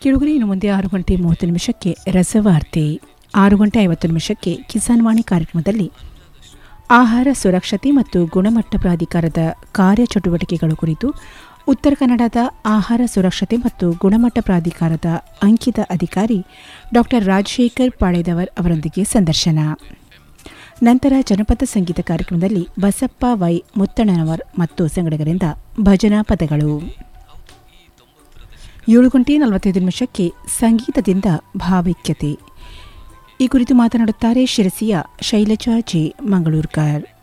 ಕೆಳಗರೆ ಇನ್ನು ಮುಂದೆ ಆರು ಗಂಟೆ ಮೂವತ್ತು ನಿಮಿಷಕ್ಕೆ ರಸವಾರ್ತೆ ಆರು ಗಂಟೆ ಐವತ್ತು ನಿಮಿಷಕ್ಕೆ ಕಿಸಾನ್ ವಾಣಿ ಕಾರ್ಯಕ್ರಮದಲ್ಲಿ ಆಹಾರ ಸುರಕ್ಷತೆ ಮತ್ತು ಗುಣಮಟ್ಟ ಪ್ರಾಧಿಕಾರದ ಕಾರ್ಯಚಟುವಟಿಕೆಗಳು ಕುರಿತು ಉತ್ತರ ಕನ್ನಡದ ಆಹಾರ ಸುರಕ್ಷತೆ ಮತ್ತು ಗುಣಮಟ್ಟ ಪ್ರಾಧಿಕಾರದ ಅಂಕಿತ ಅಧಿಕಾರಿ ಡಾಕ್ಟರ್ ರಾಜಶೇಖರ್ ಪಾಳೆದವರ್ ಅವರೊಂದಿಗೆ ಸಂದರ್ಶನ ನಂತರ ಜನಪದ ಸಂಗೀತ ಕಾರ್ಯಕ್ರಮದಲ್ಲಿ ಬಸಪ್ಪ ವೈ ಮುತ್ತಣ್ಣನವರ್ ಮತ್ತು ಸಂಗಡಿಗರಿಂದ ಭಜನಾ ಪದಗಳು ಏಳು ಗಂಟೆ ನಲವತ್ತೈದು ನಿಮಿಷಕ್ಕೆ ಸಂಗೀತದಿಂದ ಭಾವೈಕ್ಯತೆ ಈ ಕುರಿತು ಮಾತನಾಡುತ್ತಾರೆ ಶಿರಸಿಯ ಶೈಲಜಾ ಜೆ ಮಂಗಳೂರ್ಕರ್